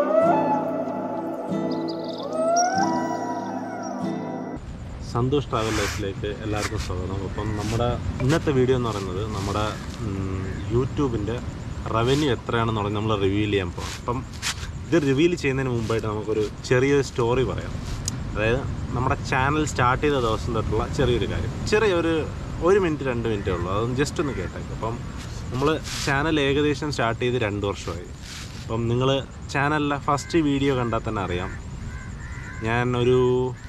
സന്തോഷ് ട്രാവലേഴ്സിലേക്ക് എല്ലാവർക്കും സ്വാഗതം അപ്പം നമ്മുടെ ഇന്നത്തെ വീഡിയോ എന്ന് പറയുന്നത് നമ്മുടെ ഉം, യൂട്യൂബിൻ്റെ റവന്യൂ എത്രയാണെന്ന് പറഞ്ഞ് നമ്മൾ റിവീൽ ചെയ്യാൻ പോകും അപ്പം ഇത് റിവീൽ ചെയ്യുന്നതിന് മുമ്പായിട്ട് നമുക്കൊരു ചെറിയൊരു സ്റ്റോറി പറയാം അതായത് നമ്മുടെ ചാനൽ സ്റ്റാർട്ട് ചെയ്ത ദിവസം തൊട്ടുള്ള ചെറിയൊരു കാര്യം ചെറിയൊരു ഒരു മിനിറ്റ് രണ്ട് മിനിറ്റേ ഉള്ളൂ അതൊന്ന് ജസ്റ്റ് ഒന്ന് കേട്ടേക്ക് അപ്പം നമ്മൾ ചാനൽ ഏകദേശം സ്റ്റാർട്ട് ചെയ്ത് രണ്ട് വർഷമായി അപ്പം നിങ്ങൾ ചാനലിലെ ഫസ്റ്റ് വീഡിയോ കണ്ടാൽ തന്നെ അറിയാം ഞാൻ ഒരു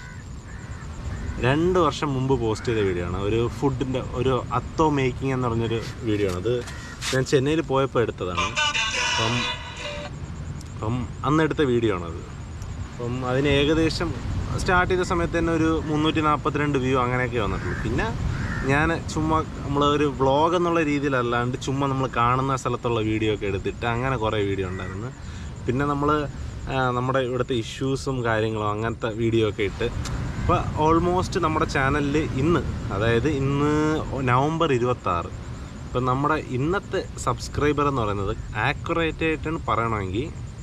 രണ്ട് വർഷം മുമ്പ് പോസ്റ്റ് ചെയ്ത വീഡിയോ ആണ് ഒരു ഫുഡിൻ്റെ ഒരു അത്തോ മേക്കിംഗ് എന്ന് പറഞ്ഞൊരു വീഡിയോ ആണ് അത് ഞാൻ ചെന്നൈയിൽ പോയപ്പോൾ എടുത്തതാണ് അപ്പം അപ്പം അന്ന് എടുത്ത വീഡിയോ ആണത് അപ്പം അതിന് ഏകദേശം സ്റ്റാർട്ട് ചെയ്ത സമയത്ത് തന്നെ ഒരു മുന്നൂറ്റി നാൽപ്പത്തിരണ്ട് വ്യൂ അങ്ങനെയൊക്കെ വന്നിട്ടുള്ളൂ പിന്നെ ഞാൻ ചുമ്മാ നമ്മൾ ഒരു വ്ളോഗ് എന്നുള്ള രീതിയിലല്ലാണ്ട് ചുമ്മാ നമ്മൾ കാണുന്ന സ്ഥലത്തുള്ള വീഡിയോ ഒക്കെ എടുത്തിട്ട് അങ്ങനെ കുറേ വീഡിയോ ഉണ്ടായിരുന്നു പിന്നെ നമ്മൾ നമ്മുടെ ഇവിടുത്തെ ഇഷ്യൂസും കാര്യങ്ങളും അങ്ങനത്തെ വീഡിയോ ഒക്കെ ഇട്ട് അപ്പോൾ ഓൾമോസ്റ്റ് നമ്മുടെ ചാനലിൽ ഇന്ന് അതായത് ഇന്ന് നവംബർ ഇരുപത്താറ് ഇപ്പം നമ്മുടെ ഇന്നത്തെ സബ്സ്ക്രൈബർ എന്ന് പറയുന്നത് ആക്യുറേറ്റ് ആയിട്ടാണ് പറയണമെങ്കിൽ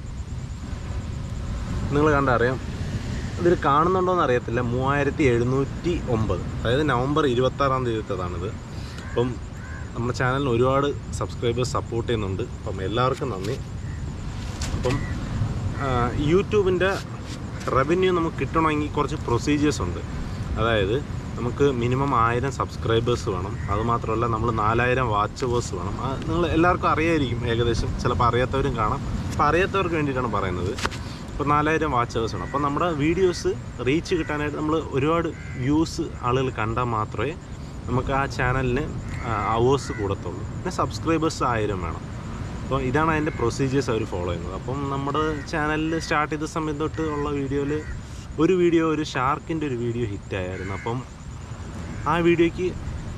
നിങ്ങൾ കണ്ടറിയാം ഇതിൽ കാണുന്നുണ്ടോയെന്ന് അറിയത്തില്ല മൂവായിരത്തി എഴുന്നൂറ്റി ഒമ്പത് അതായത് നവംബർ ഇരുപത്താറാം തീയതിത്തതാണിത് അപ്പം നമ്മുടെ ചാനലിന് ഒരുപാട് സബ്സ്ക്രൈബേഴ്സ് സപ്പോർട്ട് ചെയ്യുന്നുണ്ട് അപ്പം എല്ലാവർക്കും നന്ദി അപ്പം യൂട്യൂബിൻ്റെ റവന്യൂ നമുക്ക് കിട്ടണമെങ്കിൽ കുറച്ച് പ്രൊസീജിയേഴ്സ് ഉണ്ട് അതായത് നമുക്ക് മിനിമം ആയിരം സബ്സ്ക്രൈബേഴ്സ് വേണം അതുമാത്രമല്ല നമ്മൾ നാലായിരം വാച്ചവേഴ്സ് വേണം ആ, നിങ്ങൾ എല്ലാവർക്കും അറിയായിരിക്കും ഏകദേശം ചിലപ്പോൾ അറിയാത്തവരും കാണാം അപ്പോൾ അറിയാത്തവർക്ക് വേണ്ടിയിട്ടാണ് പറയുന്നത് ഇപ്പോൾ നാലായിരം വാച്ചവേഴ്സ് വേണം അപ്പോൾ നമ്മുടെ വീഡിയോസ് റീച്ച് കിട്ടാനായിട്ട് നമ്മൾ ഒരുപാട് വ്യൂസ് ആളുകൾ കണ്ടാൽ മാത്രമേ നമുക്ക് ആ ചാനലിന് അവേഴ്സ് കൂടത്തുള്ളൂ പിന്നെ സബ്സ്ക്രൈബേഴ്സ് ആയിരം വേണം അപ്പോൾ ഇതാണ് അതിൻ്റെ പ്രൊസീജിയേഴ്സ് അവർ ഫോളോ ചെയ്യുന്നത് അപ്പം നമ്മുടെ ചാനലിൽ സ്റ്റാർട്ട് ചെയ്ത സമയം തൊട്ട് ഉള്ള വീഡിയോയിൽ ഒരു വീഡിയോ ഒരു ഷാർക്കിൻ്റെ ഒരു വീഡിയോ ഹിറ്റായിരുന്നു അപ്പം ആ വീഡിയോയ്ക്ക്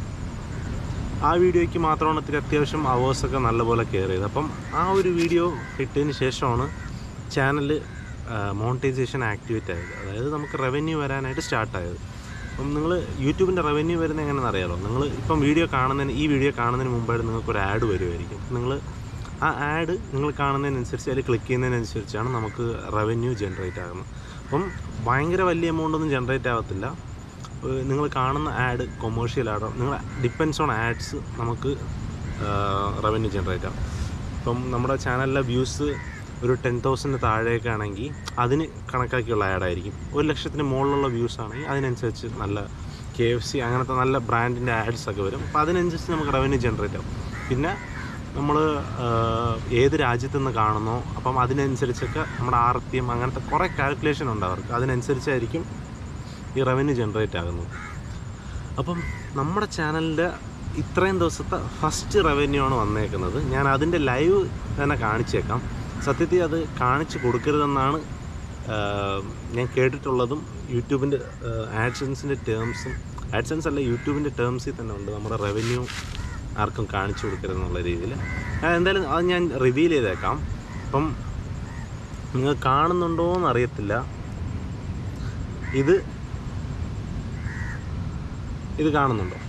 ആ വീഡിയോയ്ക്ക് മാത്രമാണ് ഇത്തിരി അത്യാവശ്യം അവേഴ്സൊക്കെ നല്ലപോലെ കെയർ ചെയ്തത് അപ്പം ആ ഒരു വീഡിയോ ഇട്ടതിന് ശേഷമാണ് ചാനൽ മോണിറ്റൈസേഷൻ ആക്ടിവേറ്റ് ആയത് അതായത് നമുക്ക് റവന്യൂ വരാനായിട്ട് സ്റ്റാർട്ടായത് അപ്പം നിങ്ങൾ യൂട്യൂബിൻ്റെ റവന്യൂ വരുന്നത് എങ്ങനെയാണെന്ന് അറിയാലോ നിങ്ങൾ ഇപ്പം വീഡിയോ കാണുന്നതിന് ഈ വീഡിയോ കാണുന്നതിന് മുമ്പായിട്ട് നിങ്ങൾക്ക് ഒരു ആഡ് വരുമായിരിക്കും നിങ്ങൾ ആ ആഡ് നിങ്ങൾ കാണുന്നതിനനുസരിച്ച് അതിൽ ക്ലിക്ക് ചെയ്യുന്നതിനനുസരിച്ചാണ് നമുക്ക് റവന്യൂ ജനറേറ്റ് ആകുന്നത് അപ്പം ഭയങ്കര വലിയ എമൗണ്ട് ഒന്നും ജനറേറ്റ് ആകത്തില്ല നിങ്ങൾ കാണുന്ന ആഡ് കൊമേഴ്ഷ്യൽ ആഡോ നിങ്ങൾ ഡിപ്പെൻസ് ഓൺ ആഡ്സ് നമുക്ക് റവന്യൂ ജനറേറ്റ് ആകും ഇപ്പം നമ്മുടെ ചാനലിലെ വ്യൂസ് ഒരു ടെൻ തൗസൻഡ് താഴേക്കാണെങ്കിൽ അതിന് കണക്കാക്കിയുള്ള ആഡായിരിക്കും ഒരു ലക്ഷത്തിന് മുകളിലുള്ള വ്യൂസ് ആണെങ്കിൽ അതിനനുസരിച്ച് നല്ല കെ എഫ് സി അങ്ങനത്തെ നല്ല ബ്രാൻഡിൻ്റെ ആഡ്സ് ഒക്കെ വരും അപ്പോൾ അതിനനുസരിച്ച് നമുക്ക് റവന്യൂ ജനറേറ്റ് ആവും പിന്നെ നമ്മൾ ഏത് രാജ്യത്തു നിന്ന് കാണുന്നോ അപ്പം അതിനനുസരിച്ചൊക്കെ നമ്മുടെ ആർ പി എം അങ്ങനത്തെ കുറേ കാൽക്കുലേഷൻ ഉണ്ട് അവർക്ക് അതിനനുസരിച്ചായിരിക്കും ഈ റവന്യൂ ജനറേറ്റ് ആകുന്നത് അപ്പം നമ്മുടെ ചാനലിൻ്റെ ഇത്രയും ദിവസത്തെ ഫസ്റ്റ് റവന്യൂ ആണ് വന്നേക്കുന്നത് ഞാൻ അതിൻ്റെ ലൈവ് തന്നെ കാണിച്ചേക്കാം സത്യത്തിൽ അത് കാണിച്ചു കൊടുക്കരുതെന്നാണ് ആഹ്, ഞാൻ കേട്ടിട്ടുള്ളതും യൂട്യൂബിൻ്റെ ആഡ്സൻസിൻ്റെ ടേംസും ആഡ്സൻസ് അല്ല യൂട്യൂബിൻ്റെ ടേംസിൽ തന്നെ ഉണ്ട് നമ്മുടെ റവന്യൂ ആർക്കും കാണിച്ചു കൊടുക്കരുതെന്നുള്ള രീതിയിൽ എന്തായാലും അത് ഞാൻ റിവീൽ ചെയ്തേക്കാം അപ്പം നിങ്ങൾ കാണുന്നുണ്ടോ എന്ന് അറിയത്തില്ല ഇത് ഇത് കാണുന്നുണ്ടോ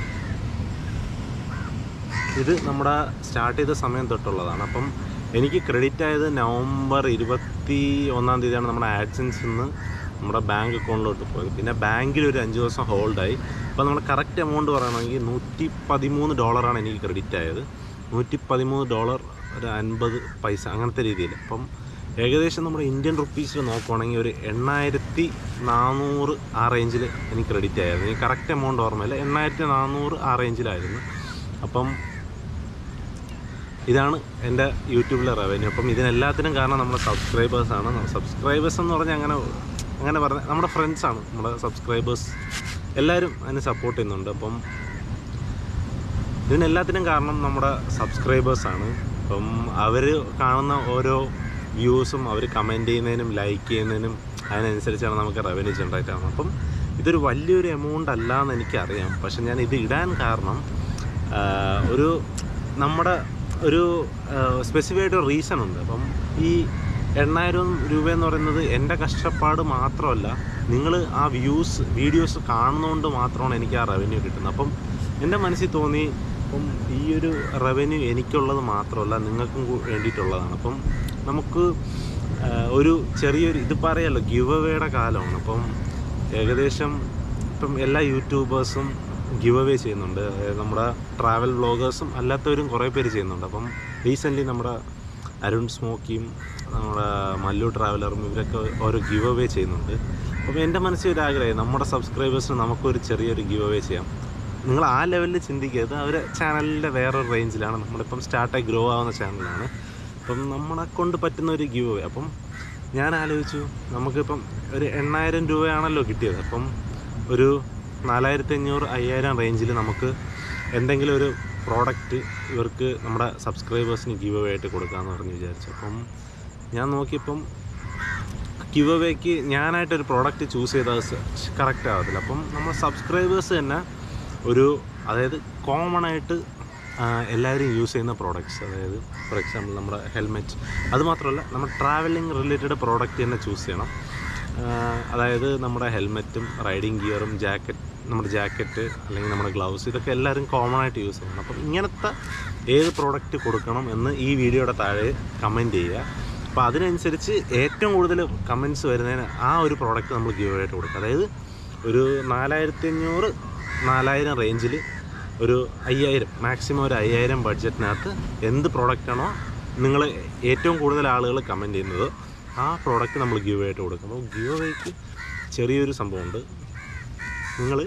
ഇത് നമ്മുടെ സ്റ്റാർട്ട് ചെയ്ത സമയം തൊട്ടുള്ളതാണ് അപ്പം എനിക്ക് ക്രെഡിറ്റ് ആയത് നവംബർ ഇരുപത്തി ഒന്നാം തീയതിയാണ് നമ്മുടെ ആഡ്സൻസിൽ നിന്ന് നമ്മുടെ ബാങ്ക് അക്കൗണ്ടിലോട്ട് പോയത് പിന്നെ ബാങ്കിൽ ഒരു അഞ്ച് ദിവസം ഹോൾഡായി അപ്പോൾ നമ്മുടെ കറക്റ്റ് എമൗണ്ട് പറയണമെങ്കിൽ നൂറ്റി പതിമൂന്ന് ഡോളറാണ് എനിക്ക് ക്രെഡിറ്റ് ആയത് നൂറ്റി പതിമൂന്ന് ഡോളർ ഒരു അൻപത് പൈസ അങ്ങനത്തെ രീതിയിൽ അപ്പം ഏകദേശം നമ്മുടെ ഇന്ത്യൻ റുപ്പീസിൽ നോക്കുവാണെങ്കിൽ ഒരു എണ്ണായിരത്തി നാനൂറ് ആ റേഞ്ചിൽ എനിക്ക് ക്രെഡിറ്റ് ആയിരുന്നു എനിക്ക് കറക്റ്റ് എമൗണ്ട് ഓർമ്മയില്ല എണ്ണായിരത്തി നാനൂറ് ആ റേഞ്ചിലായിരുന്നു അപ്പം ഇതാണ് എൻ്റെ യൂട്യൂബിലെ റവന്യൂ അപ്പം ഇതിനെല്ലാത്തിനും കാരണം നമ്മുടെ സബ്സ്ക്രൈബേഴ്സാണ് സബ്സ്ക്രൈബേഴ്സ് എന്ന് പറഞ്ഞാൽ അങ്ങനെ അങ്ങനെ പറഞ്ഞ നമ്മുടെ ഫ്രണ്ട്സാണ് നമ്മുടെ സബ്സ്ക്രൈബേഴ്സ് എല്ലാവരും അതിന് സപ്പോർട്ട് ചെയ്യുന്നുണ്ട് അപ്പം ഇതിനെല്ലാത്തിനും കാരണം നമ്മുടെ സബ്സ്ക്രൈബേഴ്സാണ് അപ്പം അവർ കാണുന്ന ഓരോ വ്യൂസും അവർ കമൻറ്റ് ചെയ്യുന്നതിനും ലൈക്ക് ചെയ്യുന്നതിനും അതിനനുസരിച്ചാണ് നമുക്ക് റവന്യൂ ജനറേറ്റ് ആവുന്നത് അപ്പം ഇതൊരു വലിയൊരു എമൗണ്ട് അല്ല എന്ന് എനിക്കറിയാം പക്ഷെ ഞാൻ ഇത് ഇടാൻ കാരണം ആ, ഒരു നമ്മുടെ ഒരു സ്പെസിഫിക് ആയിട്ട് റീസൺ ഉണ്ട് അപ്പം ഈ എണ്ണായിരം രൂപയെന്ന് പറയുന്നത് എൻ്റെ കഷ്ടപ്പാട് മാത്രമല്ല നിങ്ങൾ ആ വ്യൂസ് വീഡിയോസ് കാണുന്നതുകൊണ്ട് മാത്രമാണ് എനിക്ക് ആ റവന്യൂ കിട്ടുന്നത് അപ്പം എൻ്റെ മനസ്സിൽ തോന്നി അപ്പം ഈ ഒരു റവന്യൂ എനിക്കുള്ളത് മാത്രമല്ല നിങ്ങൾക്കും കൂ- വേണ്ടിയിട്ടുള്ളതാണ് അപ്പം നമുക്ക് ആ, ഒരു ചെറിയൊരു ഇതിപ്പോൾ അറിയാലോ ഗിവ് അവേയുടെ കാലമാണ് അപ്പം ഏകദേശം ഇപ്പം എല്ലാ യൂട്യൂബേഴ്സും ഗിവ് അവേ ചെയ്യുന്നുണ്ട് അതായത് നമ്മുടെ ട്രാവൽ വ്ളോഗേഴ്സും അല്ലാത്തവരും കുറേ പേര് ചെയ്യുന്നുണ്ട് അപ്പം റീസെൻ്റ്ലി നമ്മുടെ അരുൺ സ്മോക്കിയും നമ്മുടെ മല്ലു ട്രാവലറും ഇവരൊക്കെ ഓരോ ഗിവ് അവേ ചെയ്യുന്നുണ്ട് അപ്പോൾ എൻ്റെ മനസ്സിൽ ഒരു ആഗ്രഹം നമ്മുടെ സബ്സ്ക്രൈബേഴ്സിന് നമുക്കൊരു ചെറിയൊരു ഗിവ് അവേ ചെയ്യാം നിങ്ങൾ ആ ലെവലിൽ ചിന്തിക്കരുത് അവർ ചാനലിൻ്റെ വേറൊരു റേഞ്ചിലാണ് നമ്മളിപ്പം സ്റ്റാർട്ടായി ഗ്രോ ആവുന്ന ചാനലാണ് അപ്പം നമ്മളെ കൊണ്ട് പറ്റുന്ന ഒരു ഗിവ് അവേ അപ്പം ഞാൻ ആലോചിച്ചു നമുക്കിപ്പം ഒരു എണ്ണായിരം രൂപയാണല്ലോ കിട്ടിയത് അപ്പം ഒരു നാലായിരത്തി അഞ്ഞൂറ് അയ്യായിരം റേഞ്ചിൽ നമുക്ക് എന്തെങ്കിലും ഒരു പ്രോഡക്റ്റ് ഇവർക്ക് നമ്മുടെ സബ്സ്ക്രൈബേഴ്സിന് ഗിവ് അവേ ആയിട്ട് കൊടുക്കാമെന്ന് പറഞ്ഞ് വിചാരിച്ചു അപ്പം ഞാൻ നോക്കിയപ്പം ഗിവ് അവേക്ക് ഞാനായിട്ടൊരു പ്രോഡക്റ്റ് ചൂസ് ചെയ്താൽ കറക്റ്റ് ആവത്തില്ല അപ്പം നമ്മൾ സബ്സ്ക്രൈബേഴ്സ് തന്നെ ഒരു അതായത് കോമൺ ആയിട്ട് ആ, എല്ലാവരും യൂസ് ചെയ്യുന്ന പ്രോഡക്റ്റ്സ് അതായത് ഫോർ എക്സാമ്പിൾ നമ്മുടെ ഹെൽമെറ്റ് അതുമാത്രമല്ല നമ്മൾ ട്രാവലിംഗ് റിലേറ്റഡ് പ്രോഡക്റ്റ് തന്നെ ചൂസ് ചെയ്യണം ആ, അതായത് നമ്മുടെ ഹെൽമെറ്റും റൈഡിങ് ഗിയറും ജാക്കറ്റ് നമ്മുടെ ജാക്കറ്റ് അല്ലെങ്കിൽ നമ്മുടെ ഗ്ലൗസ് ഇതൊക്കെ എല്ലാവരും കോമൺ ആയിട്ട് യൂസ് ചെയ്യണം അപ്പം ഇങ്ങനത്തെ ഏത് പ്രോഡക്റ്റ് കൊടുക്കണം എന്ന് ഈ വീഡിയോയുടെ താഴെ കമൻറ്റ് ചെയ്യുക അപ്പോൾ അതിനനുസരിച്ച് ഏറ്റവും കൂടുതൽ കമൻറ്റ്സ് വരുന്നതിന് ആ ഒരു പ്രോഡക്റ്റ് നമ്മൾ ഗീവ് ആയിട്ട് കൊടുക്കുക അതായത് ഒരു നാലായിരത്തി അഞ്ഞൂറ് നാലായിരം റേഞ്ചിൽ ഒരു അയ്യായിരം മാക്സിമം ഒരു അയ്യായിരം ബഡ്ജറ്റിനകത്ത് എന്ത് പ്രോഡക്റ്റാണോ നിങ്ങൾ ഏറ്റവും കൂടുതൽ ആളുകൾ കമൻറ്റ് ചെയ്യുന്നത് ആ പ്രോഡക്റ്റ് നമ്മൾ ഗീവ് ആയിട്ട് കൊടുക്കും അപ്പോൾ ഗീവ് അവേക്ക് ചെറിയൊരു സംഭവമുണ്ട് നിങ്ങൾ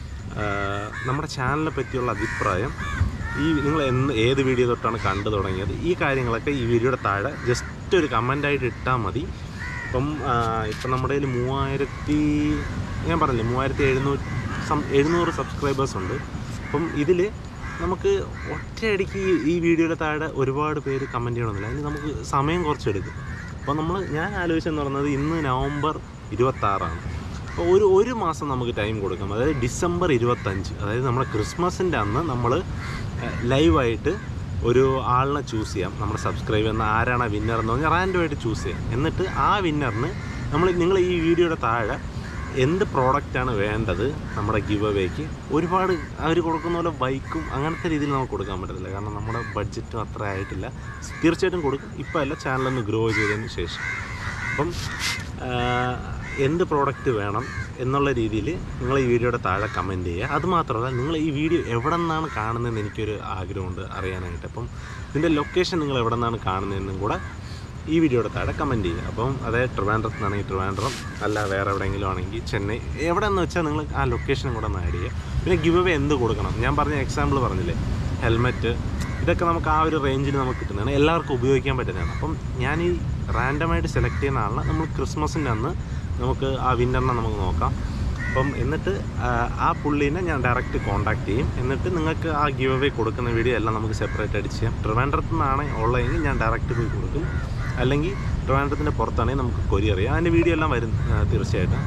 നമ്മുടെ ചാനലിനെ പറ്റിയുള്ള അഭിപ്രായം ഈ നിങ്ങൾ എന്ന് ഏത് വീഡിയോ തൊട്ടാണ് കണ്ടു തുടങ്ങിയത് ഈ കാര്യങ്ങളൊക്കെ ഈ വീഡിയോയുടെ താഴെ ജസ്റ്റ് ഒരു കമൻ്റായിട്ട് ഇട്ടാൽ മതി ഇപ്പം ആ, ഇപ്പം നമ്മുടെ കയ്യിൽ മൂവായിരത്തി ഞാൻ പറഞ്ഞില്ലേ മൂവായിരത്തി എഴുന്നൂറ്റി സം എഴുന്നൂറ് സബ്സ്ക്രൈബേഴ്സ് ഉണ്ട് അപ്പം ഇതിൽ നമുക്ക് ഒറ്റയടിക്ക് ഈ ഈ വീഡിയോയുടെ താഴെ ഒരുപാട് പേര് കമൻറ്റ് ചെയ്യണമെന്നില്ല അതിന് നമുക്ക് സമയം കുറച്ചെടുക്കും അപ്പോൾ നമ്മൾ ഞാൻ ആലോചിച്ചെന്ന് പറയുന്നത് ഇന്ന് നവംബർ ഇരുപത്താറാണ് അപ്പോൾ ഒരു ഒരു മാസം നമുക്ക് ടൈം കൊടുക്കാം അതായത് ഡിസംബർ ഇരുപത്തഞ്ച് അതായത് നമ്മുടെ ക്രിസ്മസിൻ്റെ അന്ന് നമ്മൾ ലൈവായിട്ട് ഒരു ആളിനെ ചൂസ് ചെയ്യാം നമ്മുടെ സബ്സ്ക്രൈബ് ചെയ്യുന്ന ആരാണ് വിന്നർ എന്ന് പറഞ്ഞാൽ റാൻഡമായിട്ട് ചൂസ് ചെയ്യാം എന്നിട്ട് ആ വിന്നറിന് നമ്മൾ നിങ്ങൾ ഈ വീഡിയോയുടെ താഴെ എന്ത് പ്രോഡക്റ്റാണ് വേണ്ടത് നമ്മുടെ ഗിവ് അവേക്ക് ഒരുപാട് അവർ കൊടുക്കുന്ന പോലെ ബൈക്കും അങ്ങനത്തെ രീതിയിൽ നമുക്ക് കൊടുക്കാൻ പറ്റത്തില്ല കാരണം നമ്മുടെ ബഡ്ജറ്റും അത്ര ആയിട്ടില്ല തീർച്ചയായിട്ടും കൊടുക്കും ഇപ്പോൾ അല്ല ചാനലൊന്ന് ഗ്രോ ചെയ്തതിന് ശേഷം അപ്പം ആ, എന്ത് പ്രോഡക്റ്റ് വേണം എന്നുള്ള രീതിയിൽ നിങ്ങൾ ഈ വീഡിയോയുടെ താഴെ കമൻറ്റ് ചെയ്യുക അതുമാത്രമല്ല നിങ്ങൾ ഈ വീഡിയോ എവിടെ നിന്നാണ് കാണുന്നതെന്ന് എനിക്കൊരു ആഗ്രഹമുണ്ട് അറിയാനായിട്ട് അപ്പം ഇതിൻ്റെ ലൊക്കേഷൻ നിങ്ങൾ എവിടെ നിന്നാണ് കാണുന്നതെന്നും കൂടെ ഈ വീഡിയോയുടെ താഴെ കമൻറ്റ് ചെയ്യുക അപ്പം അതായത് ട്രിവാൻഡ്രത്ത് നിന്നാണെങ്കിൽ ട്രിവാൻഡ്രം അല്ല വേറെ എവിടെയെങ്കിലും ആണെങ്കിൽ ചെന്നൈ എവിടെ എന്ന് വെച്ചാൽ നിങ്ങൾ ആ ലൊക്കേഷനും കൂടെ ഒന്ന് ആഡ് ചെയ്യുക പിന്നെ ഗിവ് അവേ എന്ത് കൊടുക്കണം ഞാൻ പറഞ്ഞ എക്സാമ്പിൾ പറഞ്ഞില്ലേ ഹെൽമെറ്റ് ഇതൊക്കെ നമുക്ക് ആ ഒരു റേഞ്ചിൽ നമുക്ക് കിട്ടുന്നതാണ് എല്ലാവർക്കും ഉപയോഗിക്കാൻ പറ്റുന്നതാണ് അപ്പം ഞാൻ ഈ റാൻഡമായിട്ട് സെലക്ട് ചെയ്യുന്ന ആളിനെ നമ്മൾ ക്രിസ്മസിൻ്റെ അന്ന് നമുക്ക് ആ വിന്നറിനെ നമുക്ക് നോക്കാം അപ്പം എന്നിട്ട് ആ, ആ പുള്ളീനെ ഞാൻ ഡയറക്റ്റ് കോൺടാക്ട് ചെയ്യും എന്നിട്ട് നിങ്ങൾക്ക് ആ ഗിവ് അവേ കൊടുക്കുന്ന വീഡിയോ എല്ലാം നമുക്ക് സെപ്പറേറ്റ് ആയിട്ട് ചെയ്യാം ട്രിവാൻഡ്രത്ത് നിന്നാണ് ഉള്ളതെങ്കിൽ ഞാൻ ഡയറക്റ്റ് പോയി കൊടുക്കും അല്ലെങ്കിൽ ട്രിവാൻഡ്രത്തിൻ്റെ പുറത്താണെങ്കിൽ നമുക്ക് കൊരിയർ ചെയ്യാം അതിൻ്റെ വീഡിയോ എല്ലാം വരും ആ, തീർച്ചയായിട്ടും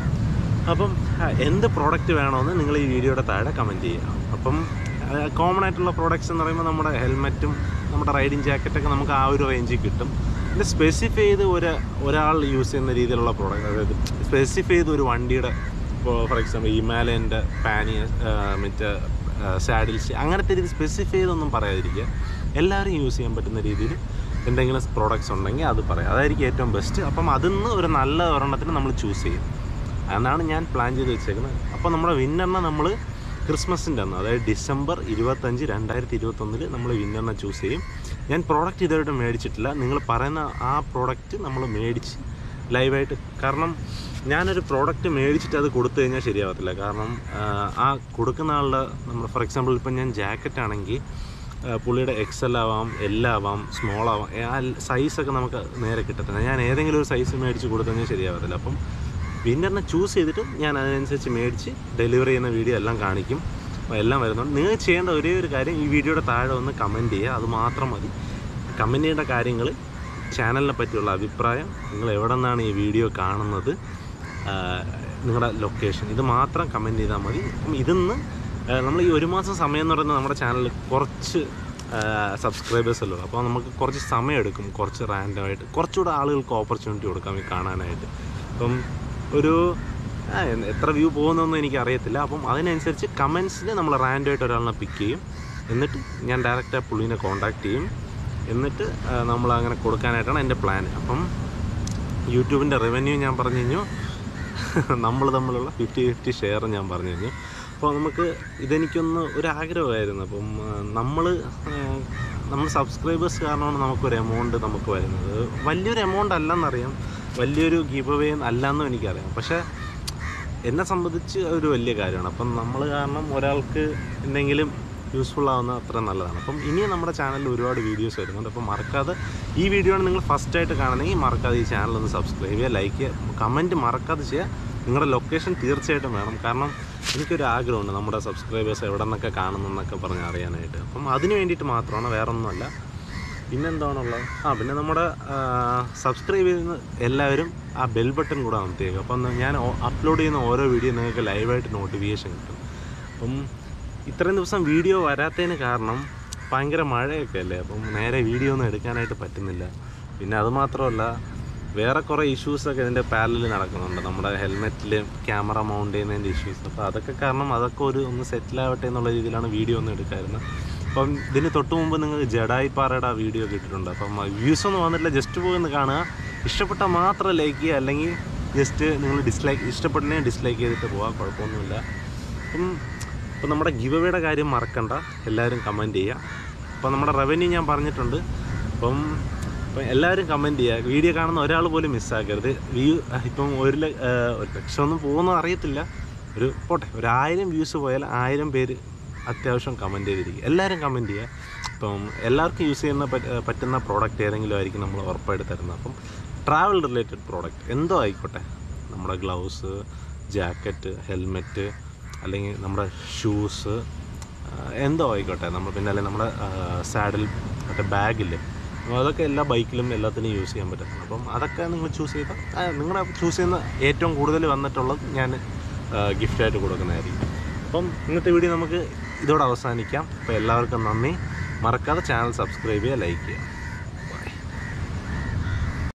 അപ്പം ആ, എന്ത് പ്രോഡക്റ്റ് വേണമെന്ന് നിങ്ങൾ ഈ വീഡിയോയുടെ താഴെ കമൻറ്റ് ചെയ്യുക അപ്പം കോമൺ ആയിട്ടുള്ള പ്രോഡക്റ്റ്സ് എന്ന് പറയുമ്പോൾ നമ്മുടെ ഹെൽമെറ്റും നമ്മുടെ റൈഡിങ് ജാക്കറ്റൊക്കെ നമുക്ക് ആ ഒരു റേഞ്ചിൽ കിട്ടും പിന്നെ സ്പെസിഫൈ ചെയ്ത് ഒരു ഒരാൾ യൂസ് ചെയ്യുന്ന രീതിയിലുള്ള പ്രോഡക്റ്റ് അതായത് സ്പെസിഫൈ ചെയ്ത് ഒരു വണ്ടിയുടെ ഇപ്പോൾ ഫോർ എക്സാമ്പിൾ ഹിമാലയൻ്റെ പാനി മറ്റേ സാഡിൽസ് അങ്ങനത്തെ രീതി സ്പെസിഫൈ ചെയ്തൊന്നും പറയാതിരിക്കുക എല്ലാവരും യൂസ് ചെയ്യാൻ പറ്റുന്ന രീതിയിൽ എന്തെങ്കിലും പ്രോഡക്റ്റ്സ് ഉണ്ടെങ്കിൽ അത് പറയാം അതായിരിക്കും ഏറ്റവും ബെസ്റ്റ് അപ്പം അതിൽ നിന്ന് ഒരു നല്ല ഒരെണ്ണത്തിന് നമ്മൾ ചൂസ് ചെയ്യും അതാണ് ഞാൻ പ്ലാൻ ചെയ്ത് വെച്ചേക്കുന്നത് അപ്പോൾ നമ്മുടെ വിന്നറിനെ നമ്മൾ ക്രിസ്മസിൻ്റെ അന്ന് അതായത് ഡിസംബർ ഇരുപത്തഞ്ച് രണ്ടായിരത്തി ഇരുപത്തൊന്നിൽ നമ്മൾ വിന്നറിനെ ചൂസ് ചെയ്യും ഞാൻ പ്രോഡക്റ്റ് ഇതുവരെയായിട്ട് മേടിച്ചിട്ടില്ല നിങ്ങൾ പറയുന്ന ആ പ്രോഡക്റ്റ് നമ്മൾ മേടിച്ച് ലൈവായിട്ട് കാരണം ഞാനൊരു പ്രോഡക്റ്റ് മേടിച്ചിട്ട് അത് കൊടുത്തു കഴിഞ്ഞാൽ ശരിയാവത്തില്ല കാരണം ആ, ആ കൊടുക്കുന്ന ആളുടെ നമ്മൾ ഫോർ എക്സാമ്പിൾ ഇപ്പം ഞാൻ ജാക്കറ്റ് ആണെങ്കിൽ ആ, പുള്ളിയുടെ എക്സൽ ആവാം എൽ ആവാം സ്മോൾ ആവാം ഏ, ആ സൈസൊക്കെ നമുക്ക് നേരെ കിട്ടത്തില്ല ഞാൻ ഏതെങ്കിലും ഒരു സൈസ് മേടിച്ച് കൊടുത്തു കഴിഞ്ഞാൽ ശരിയാവത്തില്ല അപ്പം വിന്നറിനെ ചൂസ് ചെയ്തിട്ട് ഞാൻ അതിനനുസരിച്ച് മേടിച്ച് ഡെലിവറി ചെയ്യുന്ന വീഡിയോ എല്ലാം കാണിക്കും അപ്പോൾ എല്ലാം വരുന്നുണ്ട് നിങ്ങൾ ചെയ്യേണ്ട ഒരേ ഒരു കാര്യം ഈ വീഡിയോയുടെ താഴെ ഒന്ന് കമൻറ്റ് ചെയ്യുക അത് മാത്രം മതി കമൻറ്റ് ചെയ്യേണ്ട കാര്യങ്ങൾ ചാനലിനെ പറ്റിയുള്ള അഭിപ്രായം നിങ്ങൾ എവിടെ നിന്നാണ് ഈ വീഡിയോ കാണുന്നത് ആ, നിങ്ങളുടെ ലൊക്കേഷൻ ഇത് മാത്രം കമൻറ്റ് ചെയ്താൽ മതി അപ്പം ഇതിന്ന് നമ്മൾ ഈ ഒരു മാസം സമയം എന്ന് പറയുന്നത് നമ്മുടെ ചാനലിൽ കുറച്ച് സബ്സ്ക്രൈബേഴ്സ് അല്ലോ അപ്പോൾ നമുക്ക് കുറച്ച് സമയം എടുക്കും കുറച്ച് റാൻഡമായിട്ട് കുറച്ചുകൂടെ ആളുകൾക്ക് ഓപ്പർച്യൂണിറ്റി കൊടുക്കാം ഈ കാണാനായിട്ട് അപ്പം ഒരു ആ, എ- എത്ര വ്യൂ പോകുന്നൊന്നും എനിക്ക് അറിയത്തില്ല അപ്പം അതിനനുസരിച്ച് കമൻസിൽ നമ്മൾ റാൻഡമായിട്ട് ഒരാളിനെ പിക്ക് ചെയ്യും എന്നിട്ട് ഞാൻ ഡയറക്റ്റ് ആ പുള്ളീനെ കോൺടാക്ട് ചെയ്യും എന്നിട്ട് നമ്മൾ അങ്ങനെ കൊടുക്കാനായിട്ടാണ് എൻ്റെ പ്ലാൻ അപ്പം യൂട്യൂബിൻ്റെ റവന്യൂ ഞാൻ പറഞ്ഞു കഴിഞ്ഞു നമ്മൾ തമ്മിലുള്ള ഫിഫ്റ്റി ഫിഫ്റ്റി ഷെയർ ഞാൻ പറഞ്ഞു കഴിഞ്ഞു അപ്പോൾ നമുക്ക് ഇതെനിക്കൊന്ന് ഒരു ആഗ്രഹമായിരുന്നു അപ്പം നമ്മൾ നമ്മൾ സബ്സ്ക്രൈബേഴ്സ് കാരണമാണ് നമുക്കൊരു എമൗണ്ട് നമുക്ക് വരുന്നത് വലിയൊരു എമൗണ്ട് അല്ലെന്നറിയാം വലിയൊരു ഗീവ് അവേ അല്ലെന്നും എനിക്കറിയാം പക്ഷേ എന്നെ സംബന്ധിച്ച് ഒരു വലിയ കാര്യമാണ് അപ്പം നമ്മൾ കാരണം ഒരാൾക്ക് എന്തെങ്കിലും യൂസ്ഫുൾ ആവുന്ന അത്ര നല്ലതാണ് അപ്പം ഇനിയും നമ്മുടെ ചാനലിൽ ഒരുപാട് വീഡിയോസ് വരുന്നുണ്ട് അപ്പം മറക്കാതെ ഈ വീഡിയോ ആണ് നിങ്ങൾ ഫസ്റ്റ് ആയിട്ട് കാണണമെങ്കിൽ മറക്കാതെ ഈ ചാനൽ ഒന്ന് സബ്സ്ക്രൈബ് ചെയ്യുക ലൈക്ക് ചെയ്യുക കമൻറ്റ് മറക്കാതെ ചെയ്യുക നിങ്ങളുടെ ലൊക്കേഷൻ തീർച്ചയായിട്ടും വേണം കാരണം എനിക്കൊരു ആഗ്രഹമുണ്ട് നമ്മുടെ സബ്സ്ക്രൈബേഴ്സ് എവിടെ നിന്നൊക്കെ കാണുന്നെന്നൊക്കെ പറഞ്ഞ് അറിയാനായിട്ട് അപ്പം അതിന് വേണ്ടിയിട്ട് മാത്രമാണ് വേറെ ഒന്നുമല്ല പിന്നെന്താണുള്ളത് ആ പിന്നെ നമ്മുടെ സബ്സ്ക്രൈബ് ചെയ്യുന്ന എല്ലാവരും ആ ബെൽ ബട്ടൺ കൂടെ അമർത്തിയേക്കും അപ്പം ഞാൻ അപ്ലോഡ് ചെയ്യുന്ന ഓരോ വീഡിയോ നിങ്ങൾക്ക് ലൈവായിട്ട് നോട്ടിഫിക്കേഷൻ കിട്ടും അപ്പം ഇത്രയും ദിവസം വീഡിയോ വരാത്തതിന് കാരണം ഭയങ്കര മഴയൊക്കെ അല്ലേ അപ്പം നേരെ വീഡിയോ ഒന്നും എടുക്കാനായിട്ട് പറ്റുന്നില്ല പിന്നെ അതുമാത്രമല്ല വേറെ കുറേ ഇഷ്യൂസൊക്കെ ഇതിൻ്റെ പാരലിൽ നടക്കുന്നുണ്ട് നമ്മുടെ ഹെൽമെറ്റിൽ ക്യാമറ മൗണ്ട് ചെയ്യുന്നതിൻ്റെ ഇഷ്യൂസ് അപ്പോൾ അതൊക്കെ കാരണം അതൊക്കെ ഒരു ഒന്ന് സെറ്റിലാവട്ടെ എന്നുള്ള രീതിയിലാണ് വീഡിയോ ഒന്നും എടുക്കാറുള്ളത് അപ്പം ഇതിന് തൊട്ട് മുമ്പ് നിങ്ങൾ ജഡായി പാറയുടെ ആ വീഡിയോ കിട്ടിയിട്ടുണ്ട് അപ്പം വ്യൂസ് ഒന്നും വന്നിട്ടില്ല ജസ്റ്റ് പോയി ഒന്ന് കാണുക ഇഷ്ടപ്പെട്ടാൽ മാത്രം ലൈക്ക് ചെയ്യുക അല്ലെങ്കിൽ ജസ്റ്റ് നിങ്ങൾ ഡിസ്ലൈക്ക് ഇഷ്ടപ്പെട്ടില്ലെങ്കിൽ ഡിസ്ലൈക്ക് ചെയ്തിട്ട് പോകാം കുഴപ്പമൊന്നുമില്ല അപ്പം ഇപ്പം നമ്മുടെ ഗിവ് അവയുടെ കാര്യം മറക്കണ്ട എല്ലാവരും കമൻറ്റ് ചെയ്യുക അപ്പോൾ നമ്മുടെ റവന്യൂ ഞാൻ പറഞ്ഞിട്ടുണ്ട് അപ്പം ഇപ്പം എല്ലാവരും കമൻറ്റ് ചെയ്യുക വീഡിയോ കാണുന്ന ഒരാൾ പോലും മിസ്സാക്കരുത് വ്യൂ ഇപ്പം ഒരു ല- ഏഹ് ഒരു ലക്ഷമൊന്നും പോകുന്നോ അറിയത്തില്ല ഒരു പോട്ടെ ഒരു ആയിരം വ്യൂസ് പോയാൽ ആയിരം പേര് അത്യാവശ്യം കമൻറ്റ് ചെയ്തിരിക്കും എല്ലാവരും കമൻറ്റ് ചെയ്യുക ഇപ്പം എല്ലാവർക്കും യൂസ് ചെയ്യുന്ന പറ്റ- പറ്റുന്ന പ്രോഡക്റ്റ് ഏതെങ്കിലും ആയിരിക്കും നമ്മൾ ഉറപ്പായിട്ട് തരുന്നത് അപ്പം ട്രാവൽ റിലേറ്റഡ് പ്രോഡക്റ്റ് എന്തോ ആയിക്കോട്ടെ നമ്മുടെ ഗ്ലൗസ് ജാക്കറ്റ് ഹെൽമെറ്റ് അല്ലെങ്കിൽ നമ്മുടെ ഷൂസ് എന്തോ ആയിക്കോട്ടെ നമ്മൾ പിന്നെ അല്ലെങ്കിൽ നമ്മുടെ സാഡിൽ മറ്റേ ബാഗില്ലേ അപ്പോൾ അതൊക്കെ എല്ലാ ബൈക്കിലും എല്ലാത്തിനും യൂസ് ചെയ്യാൻ പറ്റും അപ്പം അതൊക്കെ നിങ്ങൾ ചൂസ് ചെയ്താൽ നിങ്ങളുടെ ചൂസ് ചെയ്യുന്ന ഏറ്റവും കൂടുതൽ വന്നിട്ടുള്ളത് ഞാൻ ഗിഫ്റ്റായിട്ട് കൊടുക്കുന്നതായിരിക്കും അപ്പം ഇന്നത്തെ വീഡിയോ നമുക്ക് ഇതോടെ അവസാനിക്കാം അപ്പോൾ എല്ലാവർക്കും നന്ദി മറക്കാതെ ചാനൽ സബ്സ്ക്രൈബ് ചെയ്യുക ലൈക്ക് ചെയ്യുക